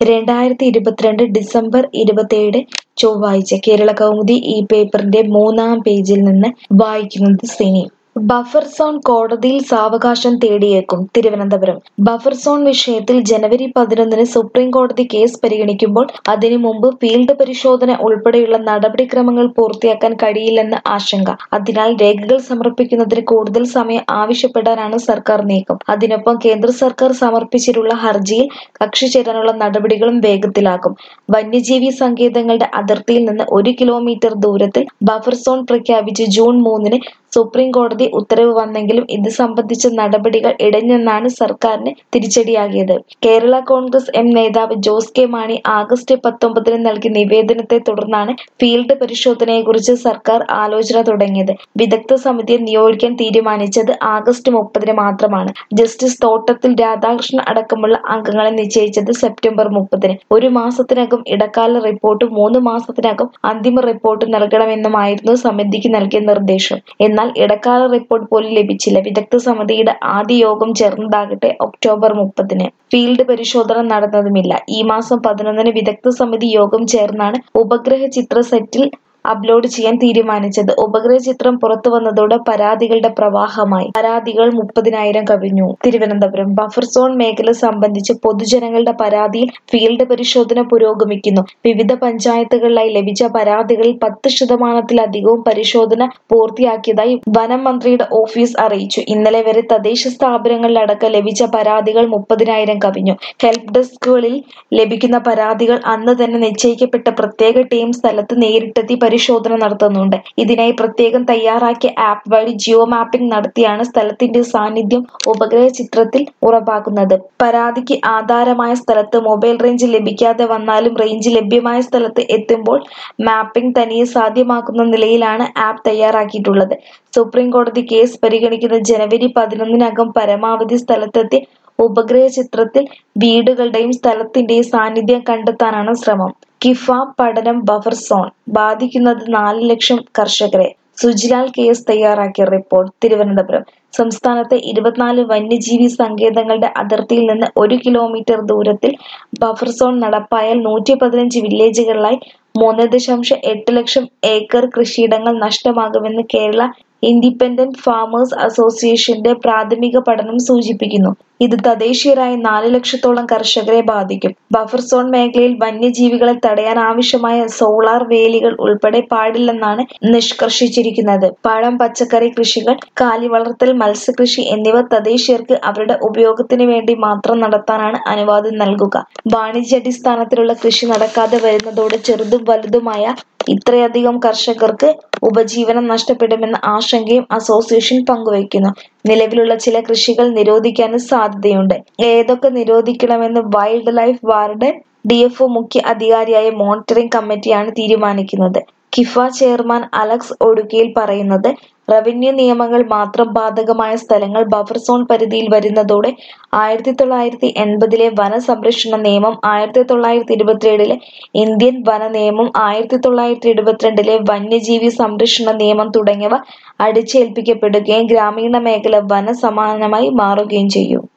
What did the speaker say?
രണ്ടായിരത്തി ഇരുപത്തിരണ്ട് ഡിസംബർ ഇരുപത്തേഴ് ചൊവ്വാഴ്ച കേരളകൗമുദി ഈ പേപ്പറിന്റെ മൂന്നാം പേജിൽ നിന്ന് വായിക്കുന്നത് സിനി ബഫർ സോൺ കോടതിയിൽ സാവകാശം തേടിയേക്കും തിരുവനന്തപുരം ബഫർ സോൺ വിഷയത്തിൽ ജനുവരി പതിനൊന്നിന് സുപ്രീം കോടതി കേസ് പരിഗണിക്കുമ്പോൾ അതിനു മുമ്പ് ഫീൽഡ് പരിശോധന ഉൾപ്പെടെയുള്ള നടപടിക്രമങ്ങൾ പൂർത്തിയാക്കാൻ കഴിയില്ലെന്ന് ആശങ്ക അതിനാൽ രേഖകൾ സമർപ്പിക്കുന്നതിന് കൂടുതൽ സമയം ആവശ്യപ്പെടാനാണ് സർക്കാർ നീക്കം അതിനൊപ്പം കേന്ദ്ര സർക്കാർ സമർപ്പിച്ചിട്ടുള്ള ഹർജിയിൽ കക്ഷി ചേരാനുള്ള നടപടികളും വേഗത്തിലാക്കും വന്യജീവി സങ്കേതങ്ങളുടെ അതിർത്തിയിൽ നിന്ന് ഒരു കിലോമീറ്റർ ദൂരത്തിൽ ബഫർ സോൺ പ്രഖ്യാപിച്ച് ജൂൺ മൂന്നിന് സുപ്രീം കോടതി ഉത്തരവ് വന്നെങ്കിലും ഇത് സംബന്ധിച്ച നടപടികൾ ഇടഞ്ഞെന്നാണ് സർക്കാരിന് തിരിച്ചടിയാകിയത് കേരള കോൺഗ്രസ് എം നേതാവ് ജോസ് കെ മാണി ആഗസ്റ്റ് പത്തൊമ്പതിന് നൽകിയ നിവേദനത്തെ തുടർന്നാണ് ഫീൽഡ് പരിശോധനയെക്കുറിച്ച് സർക്കാർ ആലോചന തുടങ്ങിയത് വിദഗ്ധ സമിതിയെ നിയോഗിക്കാൻ തീരുമാനിച്ചത് ആഗസ്റ്റ് മുപ്പതിന് മാത്രമാണ് ജസ്റ്റിസ് തോട്ടത്തിൽ രാധാകൃഷ്ണൻ അടക്കമുള്ള അംഗങ്ങളെ നിശ്ചയിച്ചത് സെപ്റ്റംബർ മുപ്പതിന് ഒരു മാസത്തിനകം ഇടക്കാല റിപ്പോർട്ടും മൂന്ന് മാസത്തിനകം അന്തിമ റിപ്പോർട്ട് നൽകണമെന്നുമായിരുന്നു സമിതിക്ക് നൽകിയ നിർദ്ദേശം എന്നാൽ ഇടക്കാല റിപ്പോർട്ട് പോലും ലഭിച്ചില്ല വിദഗ്ധ സമിതിയുടെ ആദ്യ യോഗം ചേർന്നതാകട്ടെ ഒക്ടോബർ മുപ്പതിന് ഫീൽഡ് പരിശോധന നടന്നതുമില്ല ഈ മാസം പതിനൊന്നിന് വിദഗ്ധ സമിതി യോഗം ചേർന്നാണ് ഉപഗ്രഹ ചിത്ര സെറ്റിൽ അപ്ലോഡ് ചെയ്യാൻ തീരുമാനിച്ചത് ഉപഗ്രഹ ചിത്രം പുറത്തു വന്നതോടെ പരാതികളുടെ പ്രവാഹമായി പരാതികൾ മുപ്പതിനായിരം കവിഞ്ഞു തിരുവനന്തപുരം ബഫർ സോൺ മേഖല സംബന്ധിച്ച് പൊതുജനങ്ങളുടെ പരാതിയിൽ ഫീൽഡ് പരിശോധന പുരോഗമിക്കുന്നു വിവിധ പഞ്ചായത്തുകളിലായി ലഭിച്ച പരാതികളിൽ പത്ത് ശതമാനത്തിലധികവും പരിശോധന പൂർത്തിയാക്കിയതായി വനം മന്ത്രിയുടെ ഓഫീസ് അറിയിച്ചു ഇന്നലെ വരെ തദ്ദേശ സ്ഥാപനങ്ങളിലടക്കം ലഭിച്ച പരാതികൾ മുപ്പതിനായിരം കവിഞ്ഞു ഹെൽപ്പ് ഡെസ്കുകളിൽ ലഭിക്കുന്ന പരാതികൾ അന്ന് തന്നെ നിശ്ചയിക്കപ്പെട്ട പ്രത്യേക ടീം സ്ഥലത്ത് നേരിട്ടെത്തി പരിശോധന നടത്തുന്നുണ്ട് ഇതിനായി പ്രത്യേകം തയ്യാറാക്കിയ ആപ്പ് വഴി ജിയോ മാപ്പിംഗ് നടത്തിയാണ് സ്ഥലത്തിന്റെ സാന്നിധ്യം ഉപഗ്രഹ ചിത്രത്തിൽ ഉറപ്പാക്കുന്നത് പരാതിക്ക് ആധാരമായ സ്ഥലത്ത് മൊബൈൽ റേഞ്ച് ലഭിക്കാതെ വന്നാലും റേഞ്ച് ലഭ്യമായ സ്ഥലത്ത് എത്തുമ്പോൾ മാപ്പിംഗ് തനിയെ സാധ്യമാക്കുന്ന നിലയിലാണ് ആപ്പ് തയ്യാറാക്കിയിട്ടുള്ളത് സുപ്രീം കോടതി കേസ് പരിഗണിക്കുന്ന ജനുവരി പതിനൊന്നിനകം പരമാവധി സ്ഥലത്തെത്തി ഉപഗ്രഹ ചിത്രത്തിൽ വീടുകളുടെയും സ്ഥലത്തിന്റെയും സാന്നിധ്യം കണ്ടെത്താനാണ് ശ്രമം കിഫ പഠനം ബഫർ സോൺ ബാധിക്കുന്നത് നാല് ലക്ഷം കർഷകരെ സുജിലാൽ കേസ് തയ്യാറാക്കിയ റിപ്പോർട്ട് തിരുവനന്തപുരം സംസ്ഥാനത്തെ ഇരുപത്തിനാല് വന്യജീവി സങ്കേതങ്ങളുടെ അതിർത്തിയിൽ നിന്ന് ഒരു കിലോമീറ്റർ ദൂരത്തിൽ ബഫർ സോൺ നടപ്പായാൽ നൂറ്റി പതിനഞ്ച് വില്ലേജുകളിലായി മൂന്ന് ദശാംശം എട്ട് ലക്ഷം ഏക്കർ കൃഷിയിടങ്ങൾ നഷ്ടമാകുമെന്ന് കേരള ഇൻഡിപെൻഡന്റ് ഫാമേഴ്സ് അസോസിയേഷന്റെ പ്രാഥമിക പഠനം സൂചിപ്പിക്കുന്നു ഇത് തദ്ദേശീയരായ നാല് ലക്ഷത്തോളം കർഷകരെ ബാധിക്കും ബഫർ സോൺ മേഖലയിൽ വന്യജീവികളെ തടയാൻ ആവശ്യമായ സോളാർ വേലികൾ ഉൾപ്പെടെ പാടില്ലെന്നാണ് നിഷ്കർഷിച്ചിരിക്കുന്നത് പഴം പച്ചക്കറി കൃഷികൾ കാലി വളർത്തൽ മത്സ്യകൃഷി എന്നിവ തദ്ദേശീയർക്ക് അവരുടെ ഉപയോഗത്തിന് വേണ്ടി മാത്രം നടത്താനാണ് അനുവാദം നൽകുക വാണിജ്യാടിസ്ഥാനത്തിലുള്ള കൃഷി നടക്കാതെ വരുന്നതോടെ ചെറുതും വലുതുമായ ഇത്രയധികം കർഷകർക്ക് ഉപജീവനം നഷ്ടപ്പെടുമെന്ന ആശങ്കയും അസോസിയേഷൻ പങ്കുവയ്ക്കുന്നു നിലവിലുള്ള ചില കൃഷികൾ നിരോധിക്കാനും സാധ്യതയുണ്ട് ഏതൊക്കെ നിരോധിക്കണമെന്ന് wildlife warden D F മുഖ്യ അധികാരിയായ മോണിറ്ററിംഗ് കമ്മിറ്റിയാണ് തീരുമാനിക്കുന്നത് കിഫ ചെയർമാൻ അലക്സ് ഒടുക്കയിൽ പറയുന്നത് റവന്യൂ നിയമങ്ങൾ മാത്രം ബാധകമായ സ്ഥലങ്ങൾ ബഫർ സോൺ പരിധിയിൽ വരുന്നതോടെ ആയിരത്തി തൊള്ളായിരത്തി എൺപതിലെ വനസംരക്ഷണ നിയമം ആയിരത്തി തൊള്ളായിരത്തി ഇരുപത്തിയേഴിലെ ഇന്ത്യൻ വന നിയമം ആയിരത്തി തൊള്ളായിരത്തി എഴുപത്തിരണ്ടിലെ വന്യജീവി സംരക്ഷണ നിയമം തുടങ്ങിയവ അടിച്ചേൽപ്പിക്കപ്പെടുകയും ഗ്രാമീണ മേഖല വന സമാനമായി മാറുകയും ചെയ്യും